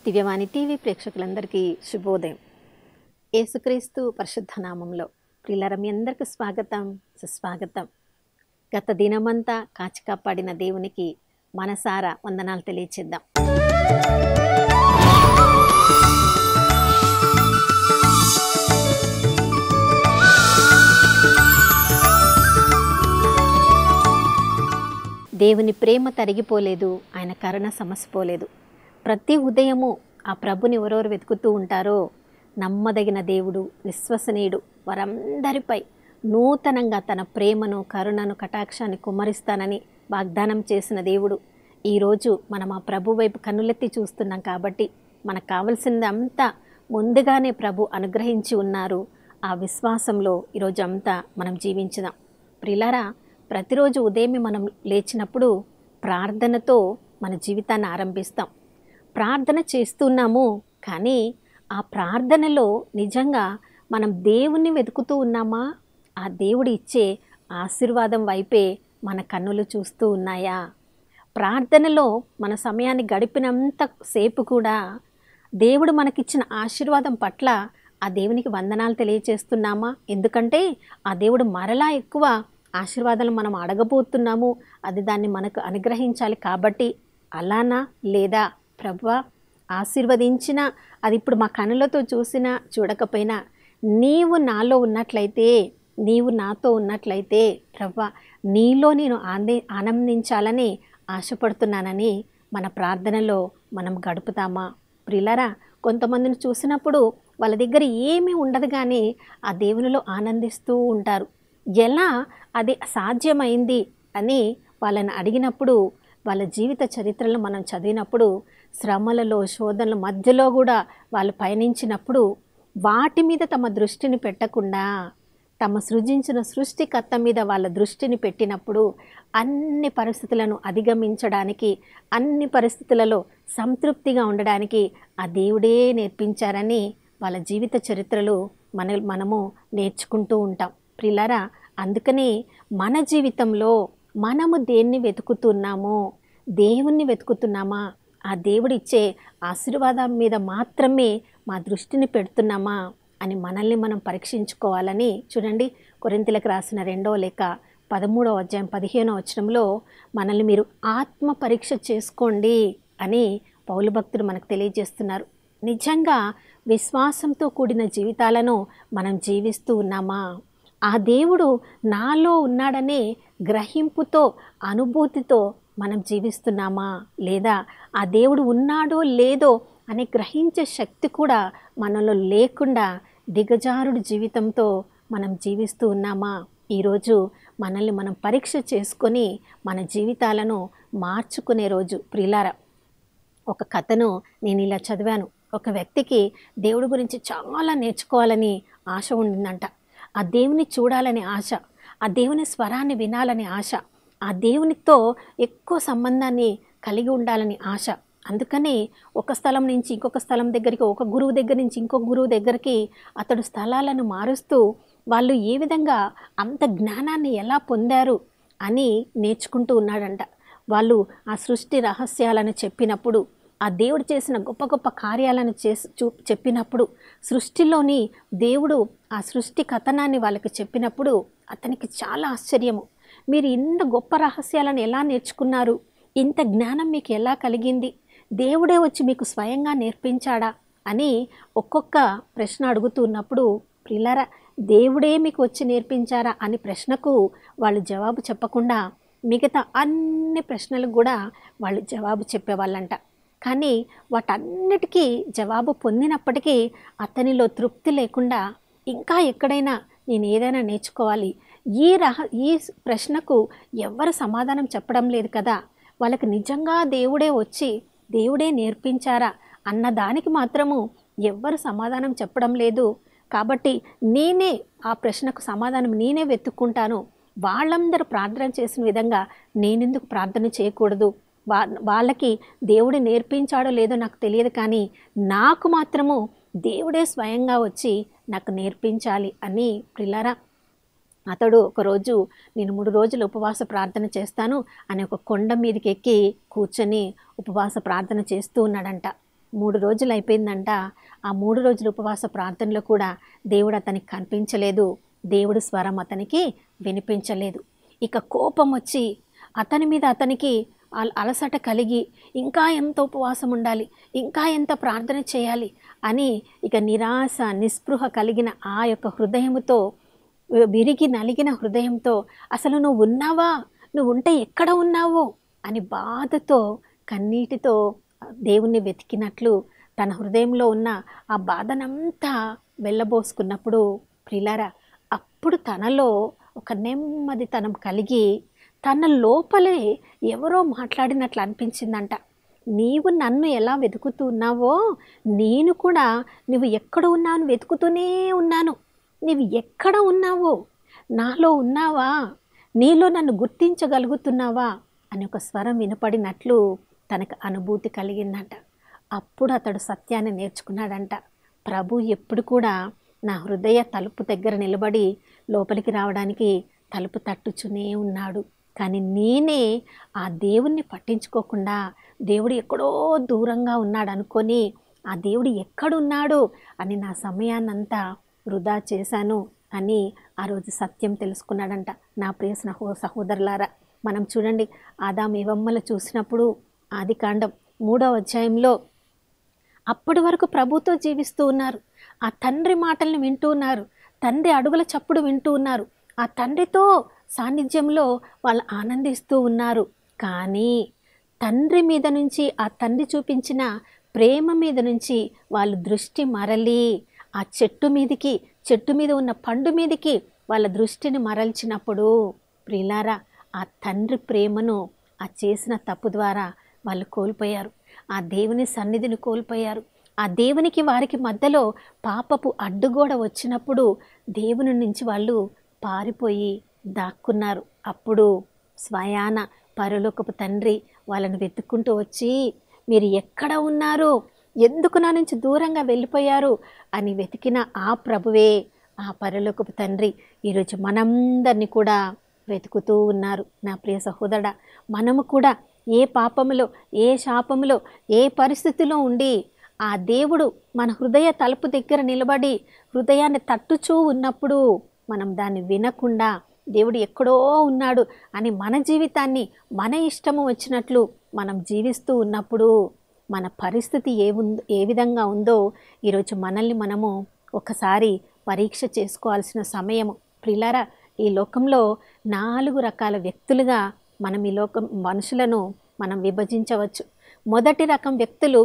దివ్యవాణి TV ప్రేక్షకులందరికీ శుభోదయం యేసుక్రీస్తు పరిశుద్ధ నామంలో ప్రిల్లర మీ అందరికీ స్వాగతం సుస్వాగతం గత దినమంతా కాచి కాపాడిన దేవునికి మనసారా వందనాలు తెలియచేద్దాం దేవుని ప్రేమ తరిగిపోలేదు ఆయన కరుణ సమసిపోలేదు ప్రతి ఉదయము ఆ ప్రభుని ఎవరెవరు వెతుకుతూ ఉంటారో నమ్మదగిన దేవుడు విశ్వసనీయుడు వారందరిపై నూతనంగా తన ప్రేమను కరుణను కటాక్షాన్ని కుమ్మరిస్తానని వాగ్దానం చేసిన దేవుడు ఈరోజు మనం ఆ ప్రభు వైపు కన్నులెత్తి చూస్తున్నాం కాబట్టి మనకు కావలసింది అంతా ముందుగానే ప్రభు అనుగ్రహించి ఉన్నారు ఆ విశ్వాసంలో ఈరోజు అంతా మనం జీవించుదాం ప్రిలారా ప్రతిరోజు ఉదయమే మనం లేచినప్పుడు ప్రార్థనతో మన జీవితాన్ని ఆరంభిస్తాం ప్రార్థన చేస్తున్నాము కానీ ఆ ప్రార్థనలో నిజంగా మనం దేవుణ్ణి వెతుకుతూ ఉన్నామా ఆ దేవుడు ఇచ్చే ఆశీర్వాదం వైపే మన కన్నులు చూస్తూ ఉన్నాయా ప్రార్థనలో మన సమయాన్ని గడిపినంత సేపు కూడా దేవుడు మనకిచ్చిన ఆశీర్వాదం పట్ల ఆ దేవునికి వందనాలు తెలియచేస్తున్నామా ఎందుకంటే ఆ దేవుడు మరలా ఎక్కువ ఆశీర్వాదాలు మనం అడగబోతున్నాము అది దాన్ని మనకు అనుగ్రహించాలి కాబట్టి అలానా లేదా ప్రభువా ఆశీర్వదించిన అది ఇప్పుడు మా కనులతో చూసినా చూడకపోయినా నీవు నాలో ఉన్నట్లయితే నీవు నాతో ఉన్నట్లయితే ప్రభా నీలో నేను ఆందే ఆనందించాలని ఆశపడుతున్నానని మన ప్రార్థనలో మనం గడుపుతామా ప్రిలరా కొంతమందిని చూసినప్పుడు వాళ్ళ దగ్గర ఏమీ ఉండదు కానీ ఆ దేవునిలో ఆనందిస్తూ ఉంటారు ఎలా అది సాధ్యమైంది అని వాళ్ళని అడిగినప్పుడు వాళ్ళ జీవిత చరిత్రలు మనం చదివినప్పుడు శ్రమలలో శోధనల మధ్యలో కూడా వాళ్ళు పయనించినప్పుడు వాటి మీద తమ దృష్టిని పెట్టకుండా తమ సృజించిన సృష్టికర్త మీద వాళ్ళ దృష్టిని పెట్టినప్పుడు అన్ని పరిస్థితులను అధిగమించడానికి అన్ని పరిస్థితులలో సంతృప్తిగా ఉండడానికి ఆ దేవుడే నేర్పించారని వాళ్ళ జీవిత చరిత్రలు మన మనము నేర్చుకుంటూ ఉంటాం ప్రిలారా అందుకని మన జీవితంలో మనము దేన్ని వెతుకుతున్నామో దేవుణ్ణి వెతుకుతున్నామా ఆ దేవుడిచ్చే ఆశీర్వాదం మీద మాత్రమే మా దృష్టిని పెడుతున్నామా అని మనల్ని మనం పరీక్షించుకోవాలని చూడండి కొరింతలకు రాసిన రెండవ లేక పదమూడవ అధ్యాయం పదిహేనో వచనంలో మనల్ని మీరు ఆత్మ పరీక్ష చేసుకోండి అని పౌలు భక్తులు మనకు తెలియజేస్తున్నారు నిజంగా విశ్వాసంతో కూడిన జీవితాలను మనం జీవిస్తూ ఉన్నామా ఆ దేవుడు నాలో ఉన్నాడనే గ్రహింపుతో అనుభూతితో మనం జీవిస్తున్నామా లేదా ఆ దేవుడు ఉన్నాడో లేదో అని గ్రహించే శక్తి కూడా మనలో లేకుండా దిగజారుడు జీవితంతో మనం జీవిస్తూ ఉన్నామా ఈరోజు మనల్ని మనం పరీక్ష చేసుకొని మన జీవితాలను మార్చుకునే రోజు ప్రిలార ఒక కథను నేను ఇలా చదివాను ఒక వ్యక్తికి దేవుడి గురించి చాలా నేర్చుకోవాలని ఆశ ఉండిందంట ఆ దేవుని చూడాలనే ఆశ ఆ దేవుని స్వరాన్ని వినాలనే ఆశ ఆ దేవునితో ఎక్కువ సంబంధాన్ని కలిగి ఉండాలని ఆశ అందుకని ఒక స్థలం నుంచి ఇంకొక స్థలం దగ్గరికి ఒక గురువు దగ్గర నుంచి ఇంకొక గురువు దగ్గరికి అతడు స్థలాలను మారుస్తూ వాళ్ళు ఏ విధంగా అంత జ్ఞానాన్ని ఎలా పొందారు అని నేర్చుకుంటూ ఉన్నాడంట వాళ్ళు ఆ సృష్టి రహస్యాలను చెప్పినప్పుడు ఆ దేవుడు చేసిన గొప్ప గొప్ప కార్యాలను చేసి చూ చెప్పినప్పుడు సృష్టిలోని దేవుడు ఆ సృష్టి కథనాన్ని వాళ్ళకి చెప్పినప్పుడు అతనికి చాలా ఆశ్చర్యము మీరు ఇంత గొప్ప రహస్యాలను ఎలా నేర్చుకున్నారు ఇంత జ్ఞానం మీకు ఎలా కలిగింది దేవుడే వచ్చి మీకు స్వయంగా నేర్పించాడా అని ఒక్కొక్క ప్రశ్న అడుగుతున్నప్పుడు ప్రిలరా దేవుడే మీకు వచ్చి నేర్పించారా అని ప్రశ్నకు వాళ్ళు జవాబు చెప్పకుండా మిగతా అన్ని ప్రశ్నలకు కూడా వాళ్ళు జవాబు చెప్పేవాళ్ళంట కానీ వాటన్నిటికీ జవాబు పొందినప్పటికీ అతనిలో తృప్తి లేకుండా ఇంకా ఎక్కడైనా నేను ఏదైనా నేర్చుకోవాలి ఈ రహ ఈ ప్రశ్నకు ఎవరు సమాధానం చెప్పడం లేదు కదా వాళ్ళకి నిజంగా దేవుడే వచ్చి దేవుడే నేర్పించారా అన్న దానికి మాత్రము ఎవ్వరు సమాధానం చెప్పడం లేదు కాబట్టి నేనే ఆ ప్రశ్నకు సమాధానం నేనే వెతుక్కుంటాను వాళ్ళందరూ ప్రార్థన చేసిన విధంగా నేనెందుకు ప్రార్థన చేయకూడదు వా వాళ్ళకి దేవుడు నేర్పించాడో లేదో నాకు తెలియదు కానీ నాకు మాత్రము దేవుడే స్వయంగా వచ్చి నాకు నేర్పించాలి అని ప్రిల్లరా అతడు ఒకరోజు నేను మూడు రోజులు ఉపవాస ప్రార్థన చేస్తాను అని ఒక కొండ మీదకి ఎక్కి కూర్చొని ఉపవాస ప్రార్థన చేస్తూ ఉన్నాడంట మూడు రోజులు అయిపోయిందంట ఆ మూడు రోజుల ఉపవాస ప్రార్థనలో కూడా దేవుడు అతనికి కనిపించలేదు దేవుడు స్వరం అతనికి వినిపించలేదు ఇక కోపం వచ్చి అతని మీద అతనికి అల- అలసట కలిగి ఇంకా ఎంత ఉపవాసం ఉండాలి ఇంకా ఎంత ప్రార్థన చేయాలి అని ఇక నిరాశ నిస్పృహ కలిగిన ఆ యొక్క హృదయముతో విరిగి నలిగిన హృదయంతో అసలు నువ్వు ఉన్నావా నువ్వు ఉంటే ఎక్కడ ఉన్నావు అని బాధతో కన్నీటితో దేవుణ్ణి వెతికినట్లు తన హృదయంలో ఉన్న ఆ బాధనంతా వెళ్ళబోసుకున్నప్పుడు ప్రిలారా అప్పుడు తనలో ఒక నెమ్మదితనం కలిగి తన లోపలే ఎవరో మాట్లాడినట్లు అనిపించిందంట నీవు నన్ను ఎలా వెతుకుతూ ఉన్నావో నేను కూడా నువ్వు ఎక్కడ ఉన్నాను వెతుకుతూనే ఉన్నాను నీవు ఎక్కడ ఉన్నావో నాలో ఉన్నావా నీలో నన్ను గుర్తించగలుగుతున్నావా అని ఒక స్వరం వినపడినట్లు తనకు అనుభూతి కలిగిందంట అప్పుడు అతడు సత్యాన్ని నేర్చుకున్నాడంట ప్రభు ఎప్పుడు కూడా నా హృదయ తలుపు దగ్గర నిలబడి లోపలికి రావడానికి తలుపు తట్టుచునే ఉన్నాడు కానీ నేనే ఆ దేవుణ్ణి పట్టించుకోకుండా దేవుడు ఎక్కడో దూరంగా ఉన్నాడు అనుకొని ఆ దేవుడు ఎక్కడున్నాడు అని నా సమయాన్నంతా వృధా చేశాను అని ఆ రోజు సత్యం తెలుసుకున్నాడంట నా ప్రియ సహో సహోదరులారా మనం చూడండి ఆదాం ఇవమ్మలు చూసినప్పుడు ఆది కాండం మూడవ అధ్యాయంలో అప్పటి వరకు ప్రభుతో జీవిస్తూ ఉన్నారు ఆ తండ్రి మాటల్ని వింటూ ఉన్నారు తండ్రి అడుగుల చప్పుడు వింటూ ఉన్నారు ఆ తండ్రితో సాన్నిధ్యంలో వాళ్ళు ఆనందిస్తూ ఉన్నారు కానీ తండ్రి మీద నుంచి ఆ తండ్రి చూపించిన ప్రేమ మీద నుంచి వాళ్ళు దృష్టి మరలి ఆ చెట్టు మీదికి చెట్టు మీద ఉన్న పండు మీదికి వాళ్ళ దృష్టిని మరల్చినప్పుడు ప్రిలారా ఆ తండ్రి ప్రేమను ఆ చేసిన తప్పు ద్వారా వాళ్ళు కోల్పోయారు ఆ దేవుని సన్నిధిని కోల్పోయారు ఆ దేవునికి వారికి మధ్యలో పాపపు అడ్డుగోడ వచ్చినప్పుడు దేవుని నుంచి వాళ్ళు పారిపోయి దాక్కున్నారు అప్పుడు స్వయాన పరలోకపు తండ్రి వాళ్ళని వెతుక్కుంటూ వచ్చి మీరు ఎక్కడ ఉన్నారు ఎందుకు నా నుంచి దూరంగా వెళ్ళిపోయారు అని వెతికిన ఆ ప్రభువే ఆ పరలోకపు తండ్రి ఈరోజు మనందరినీ కూడా వెతుకుతూ ఉన్నారు నా ప్రియ సహోదరుడా మనము కూడా ఏ పాపములో ఏ శాపములో ఏ పరిస్థితిలో ఉండి ఆ దేవుడు మన హృదయ తలుపు దగ్గర నిలబడి హృదయాన్ని తట్టుచూ ఉన్నప్పుడు మనం దాన్ని వినకుండా దేవుడు ఎక్కడో ఉన్నాడు అని మన జీవితాన్ని మన ఇష్టము వచ్చినట్లు మనం జీవిస్తూ ఉన్నప్పుడు మన పరిస్థితి ఏ ఉందో ఏ విధంగా ఉందో ఈరోజు మనల్ని మనము ఒకసారి పరీక్ష చేసుకోవాల్సిన సమయము ప్రిలారా ఈ లోకంలో నాలుగు రకాల వ్యక్తులుగా మనం ఈ లోకం మనుషులను మనం విభజించవచ్చు మొదటి రకం వ్యక్తులు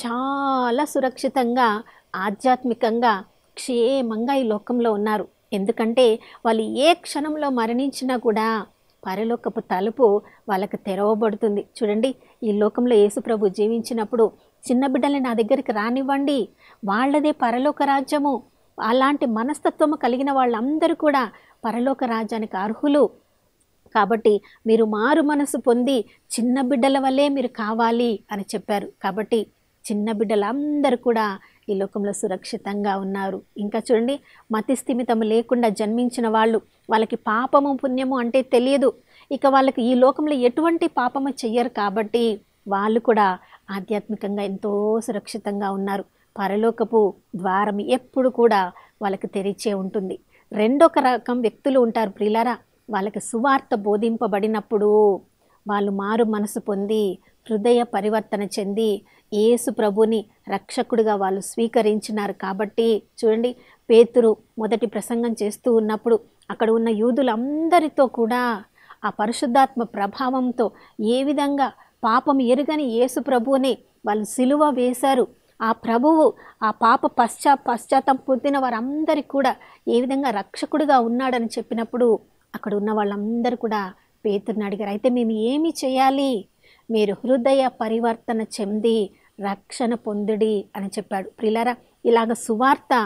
చాలా సురక్షితంగా ఆధ్యాత్మికంగా క్షేమంగా ఈ లోకంలో ఉన్నారు ఎందుకంటే వాళ్ళు ఏ క్షణంలో మరణించినా కూడా పరలోకపు తలుపు వాళ్ళకి తెరవబడుతుంది చూడండి ఈ లోకంలో యేసుప్రభు జీవించినప్పుడు చిన్న బిడ్డల్ని నా దగ్గరికి రానివ్వండి వాళ్ళదే పరలోక రాజ్యము అలాంటి మనస్తత్వము కలిగిన వాళ్ళందరూ కూడా పరలోక రాజ్యానికి అర్హులు కాబట్టి మీరు మారు మనసు పొంది చిన్న బిడ్డల వల్లే మీరు కావాలి అని చెప్పారు కాబట్టి చిన్న బిడ్డలందరూ కూడా ఈ లోకంలో సురక్షితంగా ఉన్నారు ఇంకా చూడండి మతి స్థిమితం లేకుండా జన్మించిన వాళ్ళు వాళ్ళకి పాపము పుణ్యము అంటే తెలియదు ఇక వాళ్ళకి ఈ లోకంలో ఎటువంటి పాపము చెయ్యరు కాబట్టి వాళ్ళు కూడా ఆధ్యాత్మికంగా ఎంతో సురక్షితంగా ఉన్నారు పరలోకపు ద్వారం ఎప్పుడు కూడా వాళ్ళకి తెరిచే ఉంటుంది రెండొక రకం వ్యక్తులు ఉంటారు ప్రిలారా వాళ్ళకి సువార్త బోధింపబడినప్పుడు వాళ్ళు మారు మనసు పొంది హృదయ పరివర్తన చెంది యేసు ప్రభుని రక్షకుడిగా వాళ్ళు స్వీకరించినారు కాబట్టి చూడండి పేతురు మొదటి ప్రసంగం చేస్తూ ఉన్నప్పుడు అక్కడ ఉన్న యూదులందరితో కూడా ఆ పరిశుద్ధాత్మ ప్రభావంతో ఏ విధంగా పాపం ఎరుగని యేసు ప్రభువుని వాళ్ళు సిలువ వేశారు ఆ ప్రభువు ఆ పాప పశ్చా పశ్చాత్తం పొందిన వారందరికీ కూడా ఏ విధంగా రక్షకుడిగా ఉన్నాడని చెప్పినప్పుడు అక్కడ ఉన్న వాళ్ళందరూ కూడా పేతుర్ని అడిగారు అయితే మేము ఏమి చేయాలి మీరు హృదయ పరివర్తన చెంది రక్షణ పొందుడి అని చెప్పాడు ప్రిలారా ఇలాగ సువార్త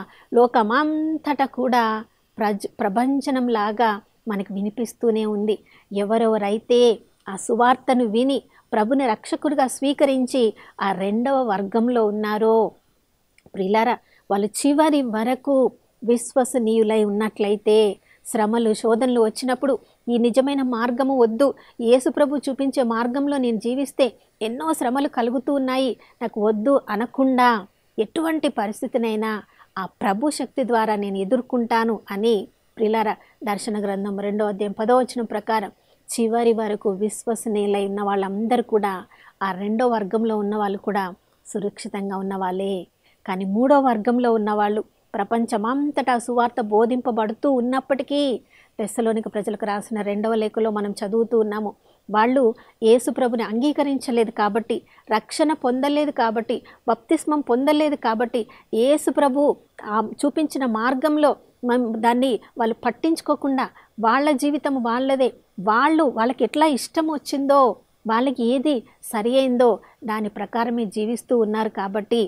లోకమంతటా కూడా ప్రజ ప్రభంజనంలాగా మనకు వినిపిస్తూనే ఉంది ఎవరెవరైతే ఆ సువార్తను విని ప్రభుని రక్షకుడిగా స్వీకరించి ఆ రెండవ వర్గంలో ఉన్నారో ప్రిలారా వాళ్ళు చివరి వరకు విశ్వసనీయులై ఉన్నట్లయితే శ్రమలు శోధనలు వచ్చినప్పుడు ఈ నిజమైన మార్గము వద్దు యేసు ప్రభు చూపించే మార్గంలో నేను జీవిస్తే ఎన్నో శ్రమలు కలుగుతూ ఉన్నాయి నాకు వద్దు అనకుండా ఎటువంటి పరిస్థితినైనా ఆ ప్రభు శక్తి ద్వారా నేను ఎదుర్కొంటాను అని ప్రిలార దర్శన గ్రంథం రెండో అధ్యాయం పదో వచనం ప్రకారం చివరి వరకు విశ్వసనీయులై ఉన్న వాళ్ళందరూ కూడా ఆ రెండో వర్గంలో ఉన్న వాళ్ళు కూడా సురక్షితంగా ఉన్న వాళ్ళే కానీ మూడో వర్గంలో ఉన్నవాళ్ళు ప్రపంచమంతటా సువార్త బోధింపబడుతూ ఉన్నప్పటికీ తెస్సలోనిక ప్రజలకు రాసిన రెండవ లేఖలో మనం చదువుతూ ఉన్నాము వాళ్ళు యేసు ప్రభుని అంగీకరించలేదు కాబట్టి రక్షణ పొందలేదు కాబట్టి బప్తిస్మం పొందలేదు కాబట్టి యేసు ప్రభు ఆ చూపించిన మార్గంలో మనం దాన్ని వాళ్ళు పట్టించుకోకుండా వాళ్ళ జీవితం వాళ్ళదే వాళ్ళు వాళ్ళకి ఎట్లా ఇష్టం వచ్చిందో వాళ్ళకి ఏది సరి అయిందో దాని ప్రకారమే జీవిస్తూ ఉన్నారు కాబట్టి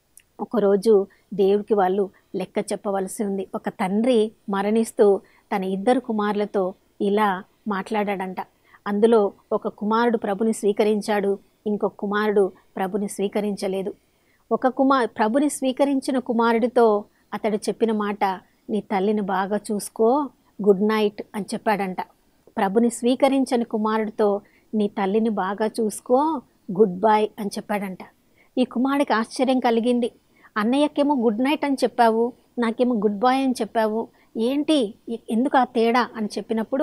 ఒకరోజు దేవుడికి వాళ్ళు లెక్క చెప్పవలసి ఉంది ఒక తండ్రి మరణిస్తూ తన ఇద్దరు కుమారులతో ఇలా మాట్లాడాడంట అందులో ఒక కుమారుడు ప్రభుని స్వీకరించాడు ఇంకొక కుమారుడు ప్రభుని స్వీకరించలేదు ఒక కుమార్ ప్రభుని స్వీకరించిన కుమారుడితో అతడు చెప్పిన మాట నీ తల్లిని బాగా చూసుకో గుడ్ నైట్ అని చెప్పాడంట ప్రభుని స్వీకరించని కుమారుడితో నీ తల్లిని బాగా చూసుకో గుడ్ బై అని చెప్పాడంట ఈ కుమారుడికి ఆశ్చర్యం కలిగింది అన్నయ్యకేమో గుడ్ నైట్ అని చెప్పావు నాకేమో గుడ్ బాయ్ అని చెప్పావు ఏంటి ఎ- ఎందుకు ఆ తేడా అని చెప్పినప్పుడు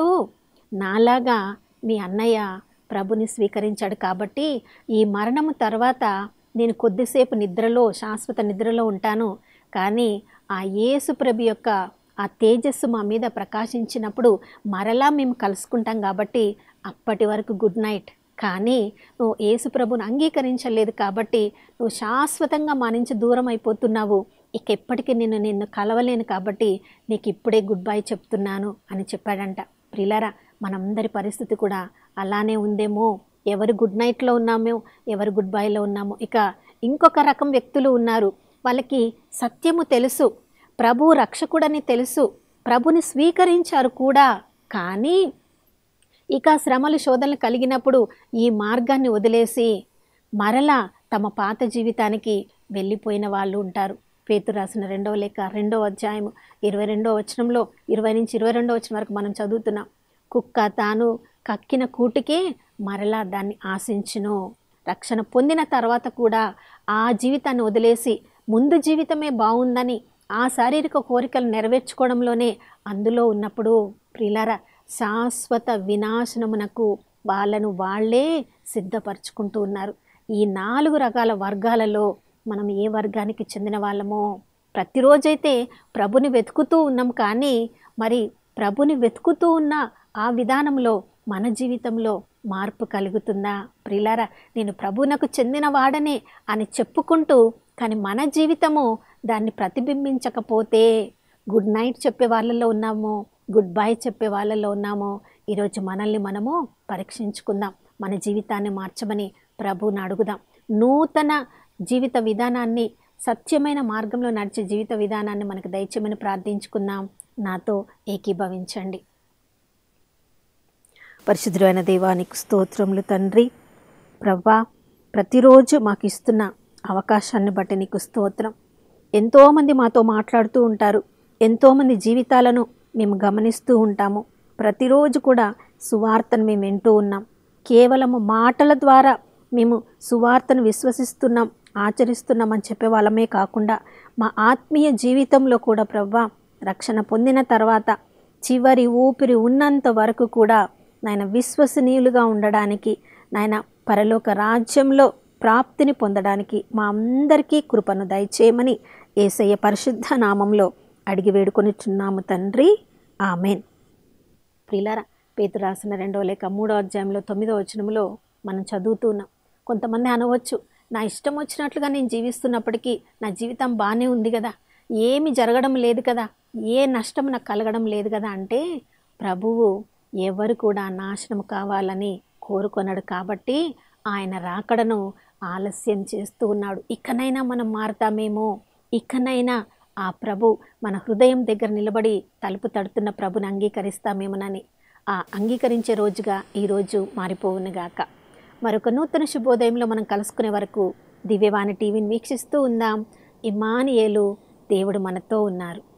నాలాగా మీ అన్నయ్య ప్రభుని స్వీకరించాడు కాబట్టి ఈ మరణము తర్వాత నేను కొద్దిసేపు నిద్రలో శాశ్వత నిద్రలో ఉంటాను కానీ ఆ యేసు ప్రభు యొక్క ఆ తేజస్సు మా మీద ప్రకాశించినప్పుడు మరలా మేము కలుసుకుంటాం కాబట్టి అప్పటి వరకు గుడ్ నైట్ కానీ నువ్వు యేసు ప్రభుని అంగీకరించలేదు కాబట్టి నువ్వు శాశ్వతంగా మా నుంచి దూరం అయిపోతున్నావు ఇక ఎప్పటికీ నిన్ను నిన్ను కలవలేను కాబట్టి నీకు ఇప్పుడే గుడ్ బై చెప్తున్నాను అని చెప్పాడంట ప్రిలరా మనందరి పరిస్థితి కూడా అలానే ఉందేమో ఎవరు గుడ్ నైట్లో ఉన్నామో ఎవరు గుడ్ బైలో ఉన్నామో ఇక ఇంకొక రకం వ్యక్తులు ఉన్నారు వాళ్ళకి సత్యము తెలుసు ప్రభు రక్షకుడని తెలుసు ప్రభుని స్వీకరించారు కూడా కానీ ఇక శ్రమలు శోధనలు కలిగినప్పుడు ఈ మార్గాన్ని వదిలేసి మరలా తమ పాత జీవితానికి వెళ్ళిపోయిన వాళ్ళు ఉంటారు పేతు రాసిన రెండవ లేఖ రెండవ అధ్యాయం ఇరవై రెండవ వచనంలో ఇరవై నుంచి ఇరవై రెండవ వచనం వరకు మనం చదువుతున్నాం కుక్క తాను కక్కిన కూటికే మరలా దాన్ని ఆశించును రక్షణ పొందిన తర్వాత కూడా ఆ జీవితాన్ని వదిలేసి ముందు జీవితమే బాగుందని ఆ శారీరక కోరికలు నెరవేర్చుకోవడంలోనే అందులో ఉన్నప్పుడు ప్రిలారా శాశ్వత వినాశనమునకు వాళ్ళను వాళ్ళే సిద్ధపరచుకుంటూ ఉన్నారు ఈ నాలుగు రకాల వర్గాలలో మనం ఏ వర్గానికి చెందిన వాళ్ళమో ప్రతిరోజైతే ప్రభుని వెతుకుతూ ఉన్నాం కానీ మరి ప్రభుని వెతుకుతూ ఉన్న ఆ విధానంలో మన జీవితంలో మార్పు కలుగుతుందా ప్రిలారా నేను ప్రభునకు చెందిన వాడనే అని చెప్పుకుంటూ కానీ మన జీవితము దాన్ని ప్రతిబింబించకపోతే గుడ్ నైట్ చెప్పే వాళ్ళలో ఉన్నామో గుడ్ బై చెప్పే వాళ్ళలో ఉన్నామో ఈరోజు మనల్ని మనము పరీక్షించుకుందాం మన జీవితాన్ని మార్చమని ప్రభువుని అడుగుదాం నూతన జీవిత విధానాన్ని సత్యమైన మార్గంలో నడిచే జీవిత విధానాన్ని మనకు దయచేయమని ప్రార్థించుకుందాం నాతో ఏకీభవించండి పరిశుద్ధమైన దేవానికి స్తోత్రములు తండ్రి ప్రభా ప్రతిరోజు మాకు ఇస్తున్న అవకాశాన్ని బట్టి నీకు స్తోత్రం ఎంతోమంది మాతో మాట్లాడుతూ ఉంటారు ఎంతోమంది జీవితాలను మేము గమనిస్తూ ఉంటాము ప్రతిరోజు కూడా సువార్తను మేము వింటూ ఉన్నాం కేవలము మాటల ద్వారా మేము సువార్తను విశ్వసిస్తున్నాం ఆచరిస్తున్నామని చెప్పే వాళ్ళమే కాకుండా మా ఆత్మీయ జీవితంలో కూడా ప్రవ్వా రక్షణ పొందిన తర్వాత చివరి ఊపిరి ఉన్నంత వరకు కూడా నాయన విశ్వసనీయులుగా ఉండడానికి నాయన పరలోక రాజ్యంలో ప్రాప్తిని పొందడానికి మా అందరికీ కృపను దయచేయమని ఏసయ్య పరిశుద్ధ నామంలో అడిగి వేడుకొనిచున్నాము తండ్రి ఆమెన్ ప్రిలారా పేతు రాసిన రెండో లేక మూడో అధ్యాయంలో తొమ్మిదో వచనంలో మనం చదువుతున్నాం కొంతమంది అనవచ్చు నా ఇష్టం వచ్చినట్లుగా నేను జీవిస్తున్నప్పటికీ నా జీవితం బాగానే ఉంది కదా ఏమి జరగడం లేదు కదా ఏ నష్టం నాకు కలగడం లేదు కదా అంటే ప్రభువు ఎవరు కూడా నాశనం కావాలని కోరుకొన్నాడు కాబట్టి ఆయన రాకడను ఆలస్యం చేస్తూ ఉన్నాడు ఇకనైనా మనం మారతామేమో ఇకనైనా ఆ ప్రభు మన హృదయం దగ్గర నిలబడి తలుపు తడుతున్న ప్రభుని అంగీకరిస్తామేమోనని ఆ అంగీకరించే రోజుగా ఈరోజు మారిపోవునుగాక మరొక నూతన శుభోదయంలో మనం కలుసుకునే వరకు దివ్యవాణి టీవీని వీక్షిస్తూ ఉందాం ఇమానియేలు దేవుడు మనతో ఉన్నారు